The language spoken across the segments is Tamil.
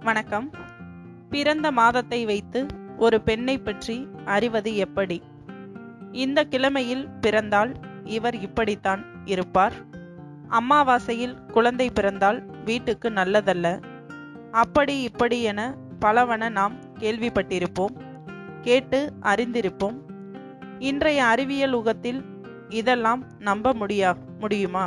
வணக்கம் பிறந்த மாதத்தை வைத்து ஒரு பெண்ணை பற்றி அறிவது எப்படி இந்த கிழமையில் பிறந்தால் இவர் இப்படித்தான் இருப்பார் அமாவாசையில் குழந்தை பிறந்தால் வீட்டுக்கு நல்லதல்ல அப்படி இப்படி என பலவன நாம் கேள்விப்பட்டிருப்போம் கேட்டு அறிந்திருப்போம் இன்றைய அறிவியல் உகத்தில் இதெல்லாம் நம்ப முடியா முடியுமா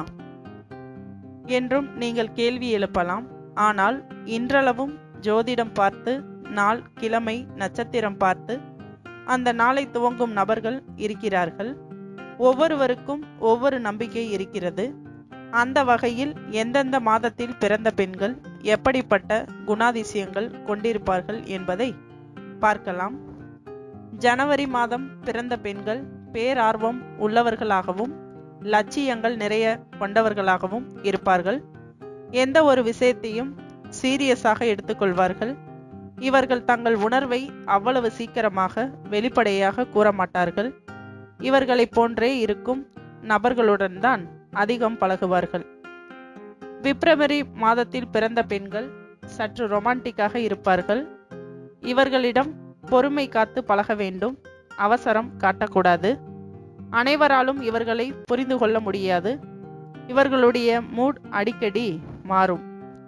என்றும் நீங்கள் கேள்வி எழுப்பலாம் ஆனால் இன்றளவும் ஜோதிடம் பார்த்து நாள் கிழமை நட்சத்திரம் பார்த்து அந்த நாளை துவங்கும் நபர்கள் இருக்கிறார்கள் ஒவ்வொருவருக்கும் ஒவ்வொரு நம்பிக்கை இருக்கிறது அந்த வகையில் எந்தெந்த மாதத்தில் பிறந்த பெண்கள் எப்படிப்பட்ட குணாதிசயங்கள் கொண்டிருப்பார்கள் என்பதை பார்க்கலாம் ஜனவரி மாதம் பிறந்த பெண்கள் பேரார்வம் உள்ளவர்களாகவும் லட்சியங்கள் நிறைய கொண்டவர்களாகவும் இருப்பார்கள் எந்த ஒரு விஷயத்தையும் சீரியஸாக எடுத்துக்கொள்வார்கள் இவர்கள் தங்கள் உணர்வை அவ்வளவு சீக்கிரமாக வெளிப்படையாக கூற மாட்டார்கள் இவர்களை போன்றே இருக்கும் நபர்களுடன் தான் அதிகம் பழகுவார்கள் பிப்ரவரி மாதத்தில் பிறந்த பெண்கள் சற்று ரொமான்டிக்காக இருப்பார்கள் இவர்களிடம் பொறுமை காத்து பழக வேண்டும் அவசரம் காட்டக்கூடாது அனைவராலும் இவர்களை புரிந்து கொள்ள முடியாது இவர்களுடைய மூட் அடிக்கடி மாறும்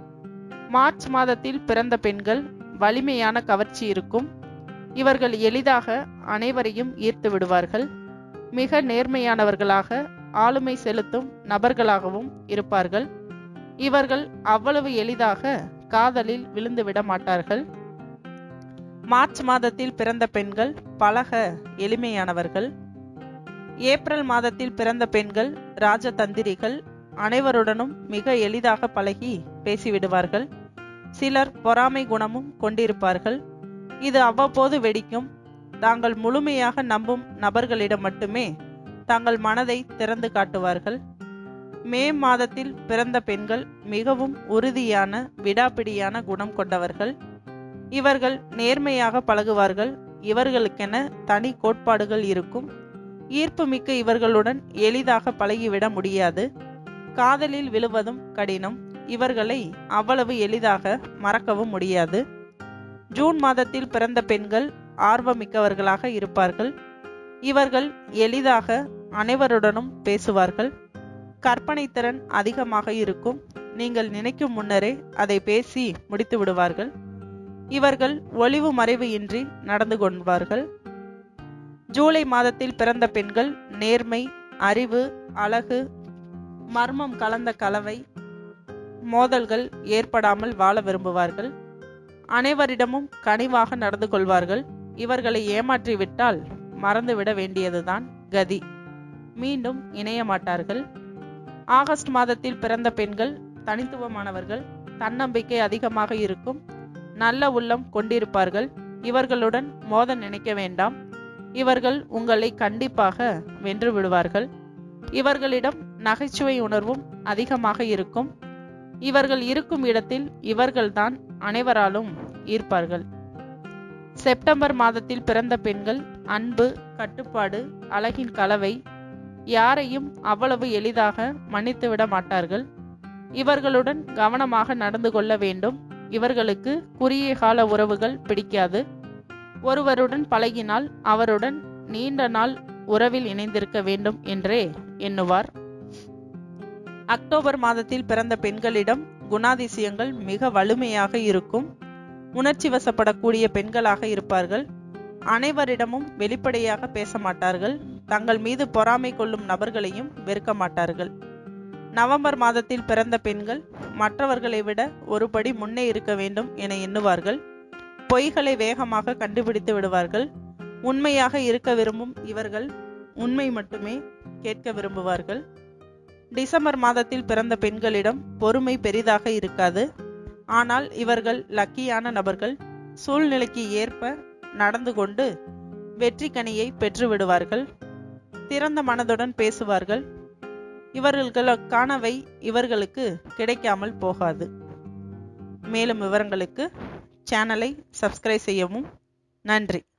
மார்ச் மாதத்தில் பிறந்த பெண்கள் வலிமையான கவர்ச்சி இருக்கும் இவர்கள் எளிதாக அனைவரையும் ஈர்த்து விடுவார்கள் மிக நேர்மையானவர்களாக ஆளுமை செலுத்தும் நபர்களாகவும் இருப்பார்கள் இவர்கள் அவ்வளவு எளிதாக காதலில் விழுந்து விட மாட்டார்கள் மார்ச் மாதத்தில் பிறந்த பெண்கள் பழக எளிமையானவர்கள் ஏப்ரல் மாதத்தில் பிறந்த பெண்கள் ராஜதந்திரிகள் அனைவருடனும் மிக எளிதாக பழகி பேசிவிடுவார்கள் சிலர் பொறாமை குணமும் கொண்டிருப்பார்கள் இது அவ்வப்போது வெடிக்கும் தாங்கள் முழுமையாக நம்பும் நபர்களிடம் மட்டுமே தங்கள் மனதை திறந்து காட்டுவார்கள் மே மாதத்தில் பிறந்த பெண்கள் மிகவும் உறுதியான விடாப்பிடியான குணம் கொண்டவர்கள் இவர்கள் நேர்மையாக பழகுவார்கள் இவர்களுக்கென தனி கோட்பாடுகள் இருக்கும் ஈர்ப்பு மிக்க இவர்களுடன் எளிதாக பழகிவிட முடியாது காதலில் விழுவதும் கடினம் இவர்களை அவ்வளவு எளிதாக மறக்கவும் முடியாது ஜூன் மாதத்தில் பிறந்த பெண்கள் ஆர்வமிக்கவர்களாக இருப்பார்கள் இவர்கள் எளிதாக அனைவருடனும் பேசுவார்கள் கற்பனை திறன் அதிகமாக இருக்கும் நீங்கள் நினைக்கும் முன்னரே அதை பேசி முடித்து விடுவார்கள் இவர்கள் ஒளிவு மறைவு இன்றி நடந்து கொள்வார்கள் ஜூலை மாதத்தில் பிறந்த பெண்கள் நேர்மை அறிவு அழகு மர்மம் கலந்த கலவை மோதல்கள் ஏற்படாமல் வாழ விரும்புவார்கள் அனைவரிடமும் கனிவாக நடந்து கொள்வார்கள் இவர்களை ஏமாற்றிவிட்டால் மறந்துவிட வேண்டியதுதான் கதி மீண்டும் இணைய மாட்டார்கள் ஆகஸ்ட் மாதத்தில் பிறந்த பெண்கள் தனித்துவமானவர்கள் தன்னம்பிக்கை அதிகமாக இருக்கும் நல்ல உள்ளம் கொண்டிருப்பார்கள் இவர்களுடன் மோத நினைக்க வேண்டாம் இவர்கள் உங்களை கண்டிப்பாக வென்று விடுவார்கள் இவர்களிடம் நகைச்சுவை உணர்வும் அதிகமாக இருக்கும் இவர்கள் இருக்கும் இடத்தில் இவர்கள்தான் அனைவராலும் ஈர்ப்பார்கள் செப்டம்பர் மாதத்தில் பிறந்த பெண்கள் அன்பு கட்டுப்பாடு அழகின் கலவை யாரையும் அவ்வளவு எளிதாக மன்னித்துவிட மாட்டார்கள் இவர்களுடன் கவனமாக நடந்து கொள்ள வேண்டும் இவர்களுக்கு குறுகிய கால உறவுகள் பிடிக்காது ஒருவருடன் பழகினால் அவருடன் நீண்ட நாள் உறவில் இணைந்திருக்க வேண்டும் என்றே எண்ணுவார் அக்டோபர் மாதத்தில் பிறந்த பெண்களிடம் குணாதிசயங்கள் மிக வலிமையாக இருக்கும் உணர்ச்சி வசப்படக்கூடிய பெண்களாக இருப்பார்கள் அனைவரிடமும் வெளிப்படையாக பேச மாட்டார்கள் தங்கள் மீது பொறாமை கொள்ளும் நபர்களையும் வெறுக்க மாட்டார்கள் நவம்பர் மாதத்தில் பிறந்த பெண்கள் மற்றவர்களை விட ஒருபடி முன்னே இருக்க வேண்டும் என எண்ணுவார்கள் பொய்களை வேகமாக கண்டுபிடித்து விடுவார்கள் உண்மையாக இருக்க விரும்பும் இவர்கள் உண்மை மட்டுமே கேட்க விரும்புவார்கள் டிசம்பர் மாதத்தில் பிறந்த பெண்களிடம் பொறுமை பெரிதாக இருக்காது ஆனால் இவர்கள் லக்கியான நபர்கள் சூழ்நிலைக்கு ஏற்ப நடந்து கொண்டு வெற்றி கனியை பெற்று விடுவார்கள் திறந்த மனதுடன் பேசுவார்கள் இவர்களுக்கானவை இவர்களுக்கு கிடைக்காமல் போகாது மேலும் விவரங்களுக்கு சேனலை சப்ஸ்கிரைப் செய்யவும் நன்றி